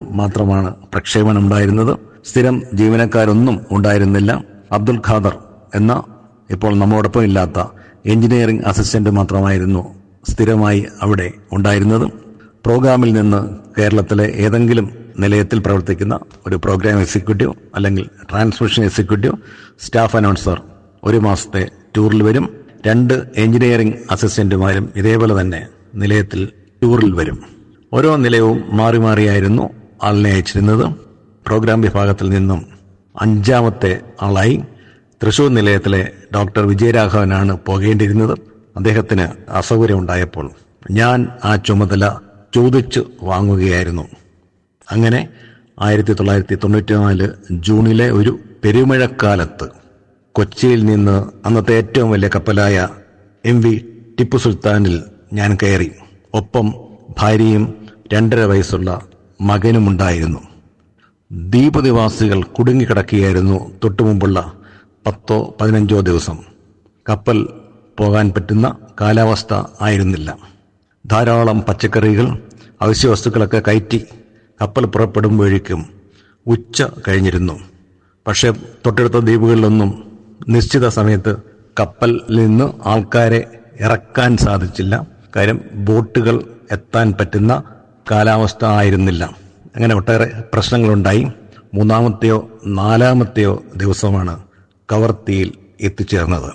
മാത്രമാണ് പ്രക്ഷേപണം ഉണ്ടായിരുന്നത് സ്ഥിരം ജീവനക്കാരൊന്നും ഉണ്ടായിരുന്നില്ല അബ്ദുൽ ഖാദർ എന്ന ഇപ്പോൾ നമ്മോടൊപ്പം ഇല്ലാത്ത എഞ്ചിനീയറിംഗ് അസിസ്റ്റന്റ് മാത്രമായിരുന്നു സ്ഥിരമായി അവിടെ ഉണ്ടായിരുന്നത് പ്രോഗ്രാമിൽ നിന്ന് കേരളത്തിലെ ഏതെങ്കിലും നിലയത്തിൽ പ്രവർത്തിക്കുന്ന ഒരു പ്രോഗ്രാം എക്സിക്യൂട്ടീവ് അല്ലെങ്കിൽ ട്രാൻസ്മിഷൻ എക്സിക്യൂട്ടീവ് സ്റ്റാഫ് അനൗൺസർ ഒരു മാസത്തെ ടൂറിൽ വരും രണ്ട് എഞ്ചിനീയറിംഗ് അസിസ്റ്റന്റുമാരും ഇതേപോലെ തന്നെ നിലയത്തിൽ ടൂറിൽ വരും ഓരോ നിലയവും മാറി മാറിയായിരുന്നു ആളിനെ അയച്ചിരുന്നത് പ്രോഗ്രാം വിഭാഗത്തിൽ നിന്നും അഞ്ചാമത്തെ ആളായി തൃശൂർ നിലയത്തിലെ ഡോക്ടർ വിജയരാഘവനാണ് പോകേണ്ടിയിരുന്നത് അദ്ദേഹത്തിന് അസൗകര്യം ഉണ്ടായപ്പോൾ ഞാൻ ആ ചുമതല ചോദിച്ചു വാങ്ങുകയായിരുന്നു അങ്ങനെ ആയിരത്തി തൊള്ളായിരത്തി തൊണ്ണൂറ്റിനാല് ജൂണിലെ ഒരു പെരുമഴക്കാലത്ത് കൊച്ചിയിൽ നിന്ന് അന്നത്തെ ഏറ്റവും വലിയ കപ്പലായ എം വി ടിപ്പു സുൽത്താനിൽ ഞാൻ കയറി ഒപ്പം ഭാര്യയും രണ്ടര വയസ്സുള്ള മകനുമുണ്ടായിരുന്നു ദ്വീപ് നിവാസികൾ കുടുങ്ങിക്കിടക്കുകയായിരുന്നു തൊട്ടുമുമ്പുള്ള പത്തോ പതിനഞ്ചോ ദിവസം കപ്പൽ പോകാൻ പറ്റുന്ന കാലാവസ്ഥ ആയിരുന്നില്ല ധാരാളം പച്ചക്കറികൾ അവശ്യ വസ്തുക്കളൊക്കെ കയറ്റി കപ്പൽ പുറപ്പെടുമ്പോഴേക്കും ഉച്ച കഴിഞ്ഞിരുന്നു പക്ഷെ തൊട്ടടുത്ത ദ്വീപുകളിലൊന്നും നിശ്ചിത സമയത്ത് കപ്പലിൽ നിന്ന് ആൾക്കാരെ ഇറക്കാൻ സാധിച്ചില്ല കാര്യം ബോട്ടുകൾ എത്താൻ പറ്റുന്ന കാലാവസ്ഥ ആയിരുന്നില്ല അങ്ങനെ ഒട്ടേറെ പ്രശ്നങ്ങളുണ്ടായി മൂന്നാമത്തെയോ നാലാമത്തെയോ ദിവസമാണ് കവർത്തിയിൽ എത്തിച്ചേർന്നത്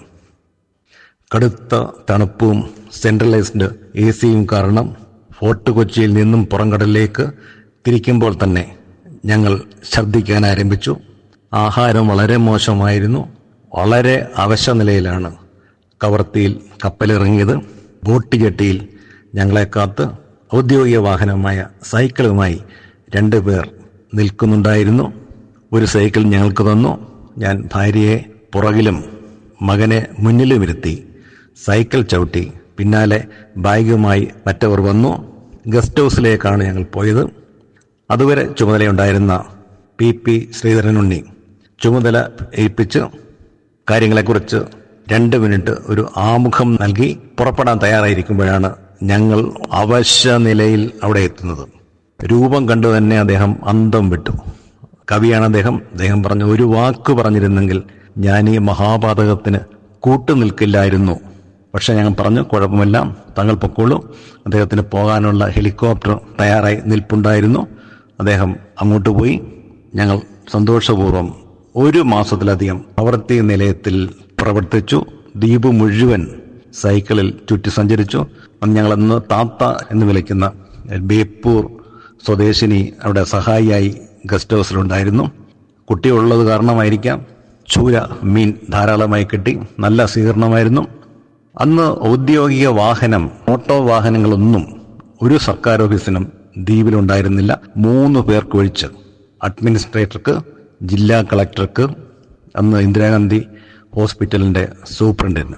കടുത്ത തണുപ്പും സെൻട്രലൈസ്ഡ് എ സിയും കാരണം ഫോർട്ട് കൊച്ചിയിൽ നിന്നും പുറംകടലിലേക്ക് തിരിക്കുമ്പോൾ തന്നെ ഞങ്ങൾ ഛർദ്ദിക്കാൻ ആരംഭിച്ചു ആഹാരം വളരെ മോശമായിരുന്നു വളരെ അവശ നിലയിലാണ് കവർത്തിയിൽ കപ്പലിറങ്ങിയത് ബോട്ട് ജെട്ടിയിൽ ഞങ്ങളെ കാത്ത് ഔദ്യോഗിക വാഹനമായ സൈക്കിളുമായി രണ്ടുപേർ നിൽക്കുന്നുണ്ടായിരുന്നു ഒരു സൈക്കിൾ ഞങ്ങൾക്ക് തന്നു ഞാൻ ഭാര്യയെ പുറകിലും മകനെ മുന്നിലും ഇരുത്തി സൈക്കിൾ ചവിട്ടി പിന്നാലെ ബാഗുമായി മറ്റവർ വന്നു ഗസ്റ്റ് ഹൗസിലേക്കാണ് ഞങ്ങൾ പോയത് അതുവരെ ചുമതലയുണ്ടായിരുന്ന പി പി ശ്രീധരനുണ്ണി ചുമതല ഏൽപ്പിച്ച് കാര്യങ്ങളെക്കുറിച്ച് രണ്ട് മിനിറ്റ് ഒരു ആമുഖം നൽകി പുറപ്പെടാൻ തയ്യാറായിരിക്കുമ്പോഴാണ് ഞങ്ങൾ അവശ്യ നിലയിൽ അവിടെ എത്തുന്നത് രൂപം കണ്ടു തന്നെ അദ്ദേഹം അന്തം വിട്ടു കവിയാണ് അദ്ദേഹം അദ്ദേഹം പറഞ്ഞു ഒരു വാക്ക് പറഞ്ഞിരുന്നെങ്കിൽ ഞാൻ ഈ മഹാപാതകത്തിന് കൂട്ടു നിൽക്കില്ലായിരുന്നു പക്ഷെ ഞങ്ങൾ പറഞ്ഞു കുഴപ്പമില്ല താങ്കൾ പൊക്കോളൂ അദ്ദേഹത്തിന് പോകാനുള്ള ഹെലികോപ്റ്റർ തയ്യാറായി നിൽപ്പുണ്ടായിരുന്നു അദ്ദേഹം അങ്ങോട്ട് പോയി ഞങ്ങൾ സന്തോഷപൂർവ്വം ഒരു മാസത്തിലധികം പ്രവൃത്തി നിലയത്തിൽ പ്രവർത്തിച്ചു ദ്വീപ് മുഴുവൻ സൈക്കിളിൽ ചുറ്റി സഞ്ചരിച്ചു അന്ന് ഞങ്ങൾ അന്ന് താത്ത എന്ന് വിളിക്കുന്ന ബേപ്പൂർ സ്വദേശിനി അവിടെ സഹായിയായി ഗസ്റ്റ് ഹൗസിലുണ്ടായിരുന്നു കുട്ടിയുള്ളത് കാരണമായിരിക്കാം ചൂര മീൻ ധാരാളമായി കിട്ടി നല്ല സ്വീകരണമായിരുന്നു അന്ന് ഔദ്യോഗിക വാഹനം ഓട്ടോ വാഹനങ്ങളൊന്നും ഒരു സർക്കാർ ഓഫീസിനും ദ്വീപിലുണ്ടായിരുന്നില്ല മൂന്ന് പേർക്ക് ഒഴിച്ച് അഡ്മിനിസ്ട്രേറ്റർക്ക് ജില്ലാ കളക്ടർക്ക് അന്ന് ഇന്ദിരാഗാന്ധി ഹോസ്പിറ്റലിന്റെ സൂപ്രണ്ടിന്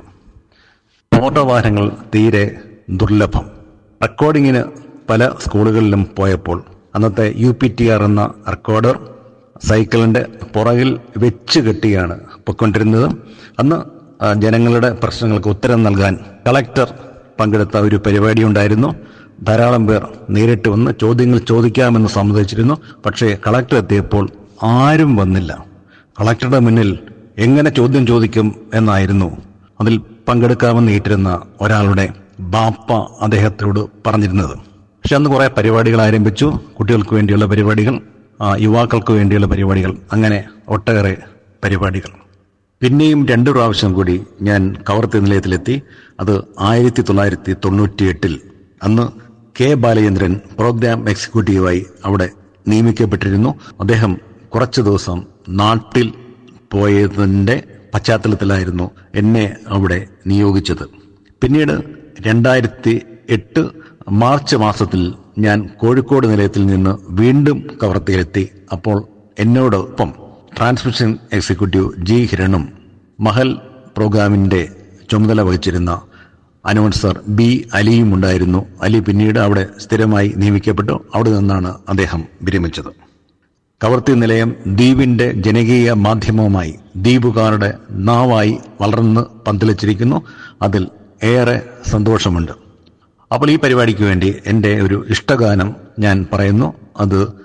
ഓട്ടോ വാഹനങ്ങൾ തീരെ ദുർലഭം റെക്കോർഡിങ്ങിന് പല സ്കൂളുകളിലും പോയപ്പോൾ അന്നത്തെ യു പി ടി ആർ എന്ന റെക്കോർഡർ സൈക്കിളിന്റെ പുറകിൽ വെച്ച് കെട്ടിയാണ് പൊയ്ക്കൊണ്ടിരുന്നത് അന്ന് ആ, ജനങ്ങളുടെ പ്രശ്നങ്ങൾക്ക് ഉത്തരം നൽകാൻ കളക്ടർ പങ്കെടുത്ത ഒരു പരിപാടി ഉണ്ടായിരുന്നു ധാരാളം പേർ നേരിട്ട് വന്ന് ചോദ്യങ്ങൾ ചോദിക്കാമെന്ന് സമ്മതിച്ചിരുന്നു പക്ഷേ കളക്ടർ എത്തിയപ്പോൾ ആരും വന്നില്ല കളക്ടറുടെ മുന്നിൽ എങ്ങനെ ചോദ്യം ചോദിക്കും എന്നായിരുന്നു അതിൽ പങ്കെടുക്കാമെന്ന് ഏറ്റിരുന്ന ഒരാളുടെ ബാപ്പ അദ്ദേഹത്തോട് പറഞ്ഞിരുന്നത് പക്ഷെ അന്ന് കുറെ പരിപാടികൾ ആരംഭിച്ചു കുട്ടികൾക്ക് വേണ്ടിയുള്ള പരിപാടികൾ ആ, യുവാക്കൾക്ക് വേണ്ടിയുള്ള പരിപാടികൾ അങ്ങനെ ഒട്ടേറെ പരിപാടികൾ പിന്നെയും രണ്ടു പ്രാവശ്യം കൂടി ഞാൻ കവർത്തി നിലയത്തിലെത്തി അത് ആയിരത്തി തൊള്ളായിരത്തി തൊണ്ണൂറ്റി എട്ടിൽ അന്ന് കെ ബാലചന്ദ്രൻ പ്രോഗ്രാം എക്സിക്യൂട്ടീവായി അവിടെ നിയമിക്കപ്പെട്ടിരുന്നു അദ്ദേഹം കുറച്ചു ദിവസം നാട്ടിൽ പോയതിന്റെ പശ്ചാത്തലത്തിലായിരുന്നു എന്നെ അവിടെ നിയോഗിച്ചത് പിന്നീട് രണ്ടായിരത്തി എട്ട് മാർച്ച് മാസത്തിൽ ഞാൻ കോഴിക്കോട് നിലയത്തിൽ നിന്ന് വീണ്ടും കവർത്തിയിലെത്തി അപ്പോൾ എന്നോടൊപ്പം ട്രാൻസ്മിഷൻ എക്സിക്യൂട്ടീവ് ജി ഹിരണും മഹൽ പ്രോഗ്രാമിന്റെ ചുമതല വഹിച്ചിരുന്ന അനൗൺസർ ബി അലിയും ഉണ്ടായിരുന്നു അലി പിന്നീട് അവിടെ സ്ഥിരമായി നിയമിക്കപ്പെട്ടു അവിടെ നിന്നാണ് അദ്ദേഹം വിരമിച്ചത് കവർത്തി നിലയം ദ്വീപിന്റെ ജനകീയ മാധ്യമവുമായി ദ്വീപുകാരുടെ നാവായി വളർന്ന് പന്തലിച്ചിരിക്കുന്നു അതിൽ ഏറെ സന്തോഷമുണ്ട് അപ്പോൾ ഈ പരിപാടിക്ക് വേണ്ടി എൻ്റെ ഒരു ഇഷ്ടഗാനം ഞാൻ പറയുന്നു അത്